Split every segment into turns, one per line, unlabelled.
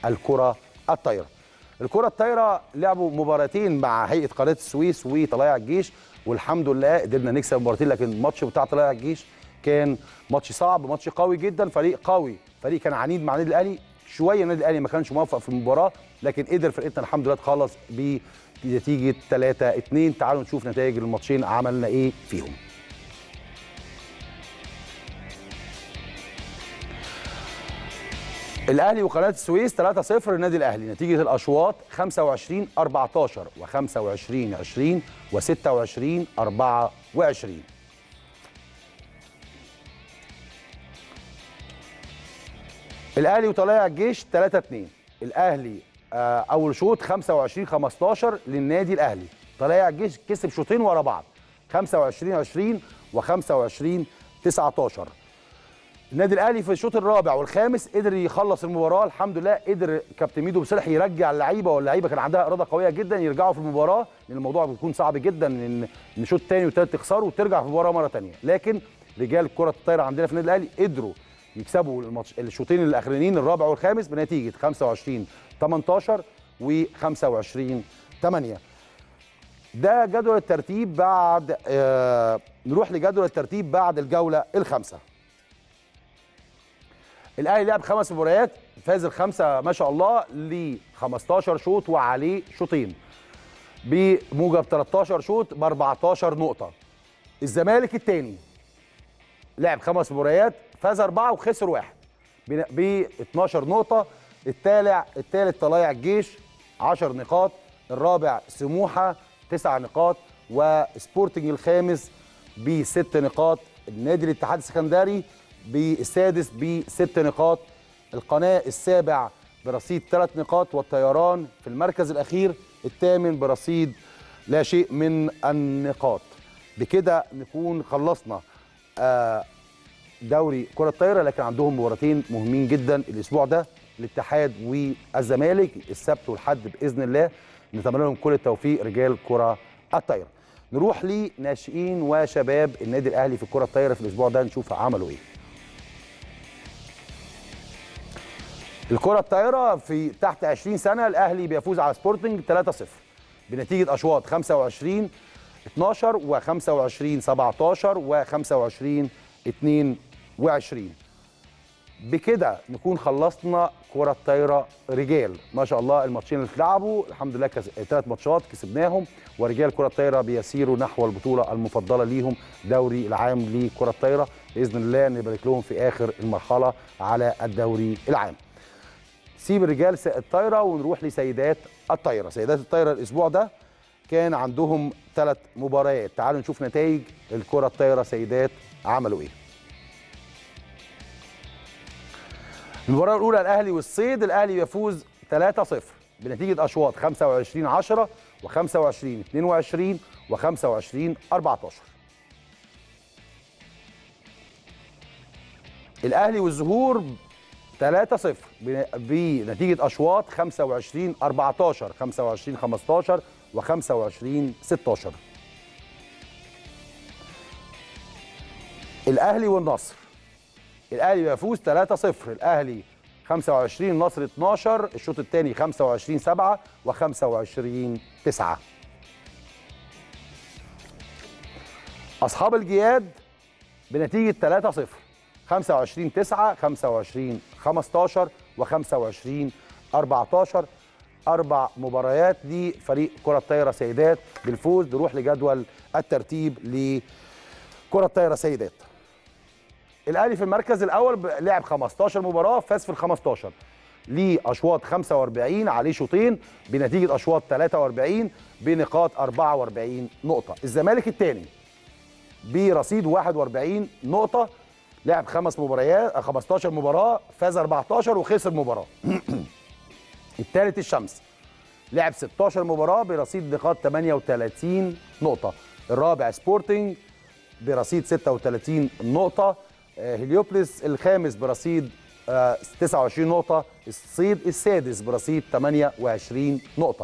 الكره الطايره الكره الطايره لعبوا مباراتين مع هيئه قناه السويس وطلائع الجيش والحمد لله قدرنا نكسب المباراتين لكن الماتش بتاع طلائع الجيش كان ماتش صعب ماتش قوي جدا فريق قوي فريق كان عنيد مع النادي الاهلي شويه النادي الاهلي ما كانش موفق في المباراه لكن قدر فرقتنا الحمد لله تخلص بنتيجه 3 2 تعالوا نشوف نتائج الماتشين عملنا ايه فيهم الاهلي وقناه السويس 3-0 للنادي الاهلي نتيجه الاشواط 25 14 و25 20 و26 24 الاهلي وطلائع الجيش 3 2 الاهلي آه اول شوط 25 15 للنادي الاهلي طلائع الجيش كسب شوطين ورا بعض 25 20 و25 19 النادي الاهلي في الشوط الرابع والخامس قدر يخلص المباراه الحمد لله قدر كابتن ميدو بصالح يرجع اللعيبه واللعيبه كان عندها اراده قويه جدا يرجعوا في المباراه لان الموضوع بيكون صعب جدا ان ان شوط ثاني وثالث تخسروا وترجع في المباراه مره ثانيه لكن رجال كره الطايره عندنا في النادي الاهلي قدروا يكسبوا الماتش الشوطين الاخرانيين الرابع والخامس بنتيجه 25 18 و 25 8 ده جدول الترتيب بعد آه نروح لجدول الترتيب بعد الجوله الخامسه الاهلي لعب خمس مباريات فاز الخمسه ما شاء الله ل 15 شوط وعليه شوطين بموجب 13 شوط ب 14 نقطه الزمالك الثاني لعب خمس مباريات فاز اربعه وخسر واحد ب 12 نقطه التالع الثالث طلائع الجيش 10 نقاط الرابع سموحه 9 نقاط وسبورتنج الخامس بست نقاط النادي الاتحاد السكندري بالسادس بست نقاط القناة السابع برصيد ثلاث نقاط والطيران في المركز الأخير الثامن برصيد لا شيء من النقاط بكده نكون خلصنا دوري كرة الطايرة لكن عندهم مباراتين مهمين جدا الأسبوع ده الاتحاد والزمالك السبت والحد بإذن الله نتمنى لهم كل التوفيق رجال كرة الطايرة نروح لناشئين وشباب النادي الأهلي في الكرة الطايرة في الأسبوع ده نشوف عملوا إيه الكرة الطايرة في تحت 20 سنة الأهلي بيفوز على سبورتنج 3-0 بنتيجة أشواط 25 12 و25 17 و25 22 بكده نكون خلصنا كرة طايرة رجال ما شاء الله الماتشين اللي اتلعبوا الحمد لله كس... ثلاث ماتشات كسبناهم ورجال كرة الطايرة بيسيروا نحو البطولة المفضلة ليهم دوري العام لكرة الطايرة بإذن الله نبارك لهم في آخر المرحلة على الدوري العام سيب الرجال الطايره ونروح لسيدات الطايره سيدات الطايره الاسبوع ده كان عندهم ثلاث مباريات تعالوا نشوف نتائج الكره الطايره سيدات عملوا ايه المباراه الاولى الاهلي والصيد الاهلي يفوز 3-0 بنتيجه اشواط 25 10 و25 22 و25 14 الاهلي والزهور 3-0 بنتيجه اشواط 25 14 25 15 و25 16 الاهلي والنصر الاهلي بيفوز 3-0 الاهلي 25 النصر 12 الشوط الثاني 25 7 و25 9 اصحاب الجياد بنتيجه 3-0 25 9 25 15 و25 14 اربع مباريات لفريق كره الطايره سيدات بالفوز نروح لجدول الترتيب لكره الطايره سيدات الاهلي في المركز الاول لعب 15 مباراه فاز في ال 15 ليه اشواط 45 عليه شوطين بنتيجه اشواط 43 بنقاط 44 نقطه الزمالك الثاني برصيد 41 نقطه لعب خمس مباريات 15 مباراه فاز 14 وخسر مباراه الثالث الشمس لعب 16 مباراه برصيد نقاط 38 نقطه الرابع سبورتنج برصيد 36 نقطه هليوبلس الخامس برصيد 29 نقطه الصيد السادس برصيد 28 نقطه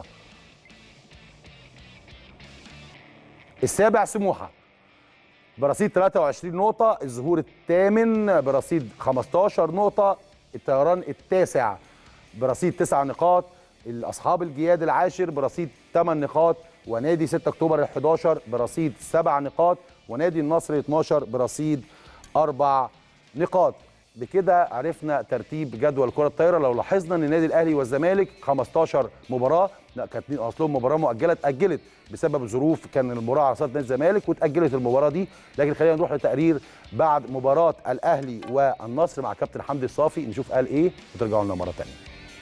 السابع سموحه برصيد 23 نقطة، الظهور الثامن برصيد 15 نقطة، الطيران التاسع برصيد تسع نقاط اصحاب الجياد العاشر برصيد 8 نقاط ونادي 6 اكتوبر ال 11 برصيد 7 نقاط ونادي النصر 12 برصيد 4 نقاط بكده عرفنا ترتيب جدول كره الطايره لو لاحظنا ان النادي الاهلي والزمالك 15 مباراه لا كانت اصلهم مباراه مؤجله اتاجلت بسبب ظروف كان المباراه على صالة نادي الزمالك واتاجلت المباراه دي لكن خلينا نروح لتقرير بعد مباراه الاهلي والنصر مع كابتن حمدي الصافي نشوف قال ايه وترجعوا لنا مره ثانيه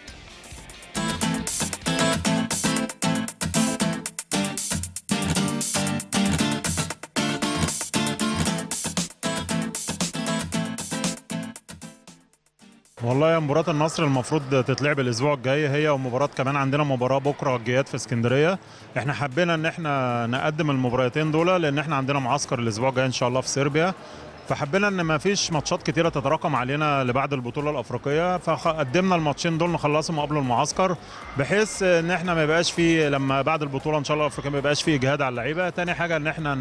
والله يا مباراة النصر المفروض تتلعب الاسبوع الجاي هي ومباراة كمان عندنا مباراة بكره الجياد في اسكندرية احنا حبينا ان احنا نقدم المباراتين دول لان احنا عندنا معسكر الاسبوع الجاي ان شاء الله في صربيا فحبينا ان ما فيش ماتشات كتيره تتراكم علينا لبعد البطوله الافريقيه فقدمنا الماتشين دول نخلصهم قبل المعسكر بحيث ان احنا ما يبقاش في لما بعد البطوله ان شاء الله الافريقيه ما يبقاش في اجهاد على اللعيبه تاني حاجه ان احنا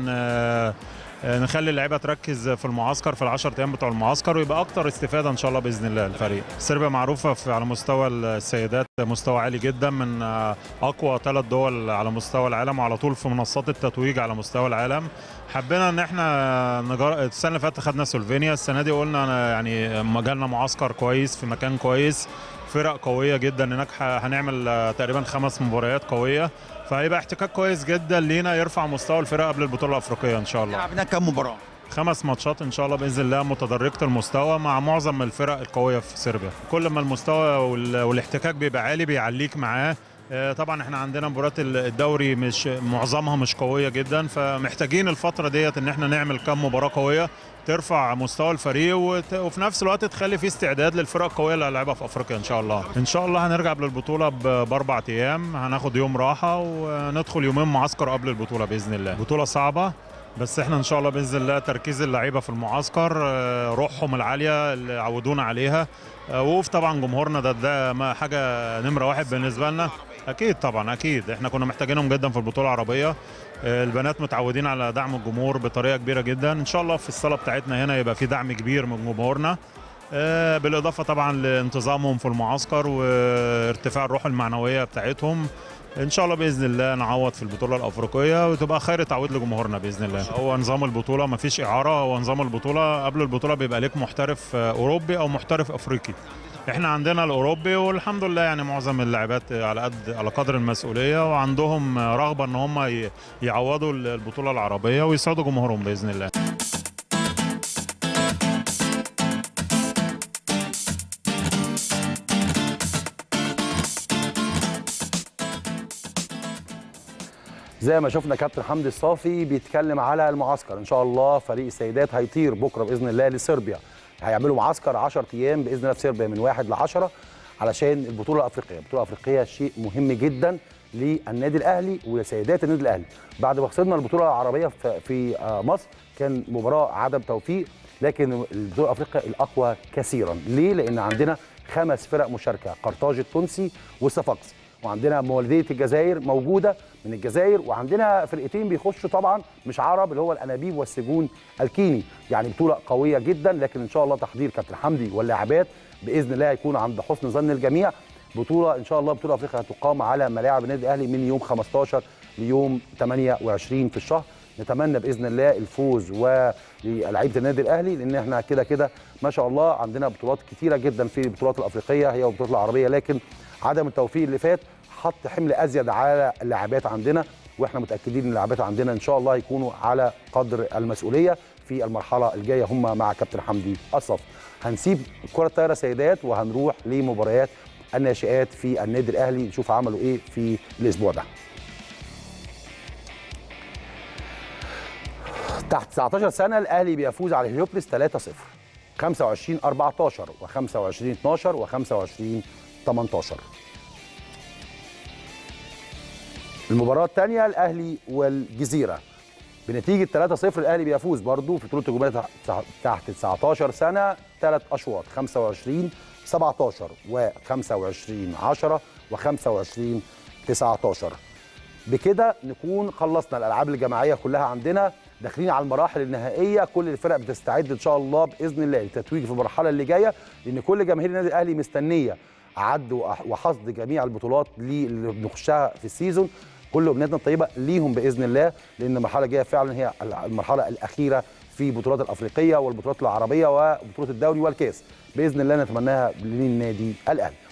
نخلي اللعيبه تركز في المعسكر في ال10 ايام بتوع المعسكر ويبقى اكتر استفاده ان شاء الله باذن الله الفريق صربيا معروفه في على مستوى السيدات مستوى عالي جدا من اقوى ثلاث دول على مستوى العالم وعلى طول في منصات التتويج على مستوى العالم حبينا ان احنا نجار... السنه اللي فاتت خدنا سلوفينيا السنه دي قلنا يعني جالنا معسكر كويس في مكان كويس فرق قويه جدا هناك هنعمل تقريبا خمس مباريات قويه فهيبقى احتكاك كويس جدا لينا يرفع مستوى الفرق قبل البطوله الافريقيه ان شاء الله
لعبنا كام مباراه
خمس ماتشات ان شاء الله باذن الله متدرجه المستوى مع معظم الفرق القويه في صربيا كل ما المستوى والاحتكاك بيبقى عالي بيعليك معاه طبعا احنا عندنا مباريات الدوري مش معظمها مش قويه جدا فمحتاجين الفتره ديت ان احنا نعمل كام مباراه قويه ترفع مستوى الفريق وت... وفي نفس الوقت تخلي في استعداد للفرق القويه اللي هنلعبها في افريقيا ان شاء الله ان شاء الله هنرجع للبطوله ب... باربع ايام هناخد يوم راحه وندخل يومين معسكر قبل البطوله باذن الله بطوله صعبه بس احنا ان شاء الله باذن الله تركيز اللعيبه في المعسكر روحهم العاليه اللي عودونا عليها وقوف طبعا جمهورنا ده ده حاجه نمره واحد بالنسبه لنا اكيد طبعا اكيد احنا كنا محتاجينهم جدا في البطوله العربيه البنات متعودين على دعم الجمهور بطريقه كبيره جدا ان شاء الله في الصاله بتاعتنا هنا يبقى في دعم كبير من جمهورنا بالاضافه طبعا لانتظامهم في المعسكر وارتفاع الروح المعنويه بتاعتهم ان شاء الله باذن الله نعوض في البطوله الافريقيه وتبقى خير تعويض لجمهورنا باذن الله هو نظام البطوله ما فيش اعاره هو نظام البطوله قبل البطوله بيبقى ليك محترف اوروبي او محترف افريقي احنا عندنا الاوروبي والحمد لله يعني معظم اللاعبات على قد على قدر المسؤوليه وعندهم رغبه ان هم يعوضوا البطوله العربيه ويسعدوا جمهورهم باذن الله
زي ما شفنا كابتن حمدي الصافي بيتكلم على المعسكر ان شاء الله فريق السيدات هيطير بكره باذن الله لصربيا هيعملوا معسكر 10 ايام باذن الله في صربيا من 1 ل 10 علشان البطوله الافريقيه، البطوله الافريقيه شيء مهم جدا للنادي الاهلي ولسيدات النادي الاهلي، بعد ما خسرنا البطوله العربيه في مصر كان مباراه عدم توفيق لكن البطوله الافريقيه الاقوى كثيرا، ليه؟ لان عندنا خمس فرق مشاركه، قرطاج التونسي والصفاقسي، وعندنا مولوديه الجزائر موجوده من الجزائر وعندنا فرقتين بيخشوا طبعا مش عرب اللي هو الانابيب والسجون الكيني يعني بطوله قويه جدا لكن ان شاء الله تحضير كابتن حمدي واللاعبات باذن الله هيكون عند حسن ظن الجميع بطوله ان شاء الله بطوله افريقيا هتقام على ملاعب النادي الاهلي من يوم 15 ليوم 28 في الشهر نتمنى باذن الله الفوز ولعيبه النادي الاهلي لان احنا كده كده ما شاء الله عندنا بطولات كتيره جدا في البطولات الافريقيه هي والبطولات العربيه لكن عدم التوفيق اللي فات حط حمل ازيد على اللاعبات عندنا واحنا متاكدين ان اللاعبات عندنا ان شاء الله يكونوا على قدر المسؤوليه في المرحله الجايه هم مع كابتن حمدي الصف هنسيب كره الطايره سيدات وهنروح لمباريات الناشئات في النادي الاهلي نشوف عملوا ايه في الاسبوع ده تحت 19 سنه الاهلي بيفوز على هليوبلس 3-0 25 14 و25 12 و25 18 المباراة الثانية الأهلي والجزيرة بنتيجة 3-0 الأهلي بيفوز برضه في بطولة الجمهورية تحت 19 سنة ثلاث أشواط 25 17 و25 10 و25 19 بكده نكون خلصنا الألعاب الجماعية كلها عندنا داخلين على المراحل النهائيه كل الفرق بتستعد ان شاء الله باذن الله للتتويج في المرحله اللي جايه لان كل جماهير النادي الاهلي مستنيه عد وأح- وحصد جميع البطولات لي- اللي بنخشها في السيزون كل امنياتنا الطيبه ليهم باذن الله لان المرحله الجايه فعلا هي المرحله الاخيره في البطولات الافريقيه والبطولات العربيه وبطوله الدوري والكاس باذن الله نتمناها للنادي الاهلي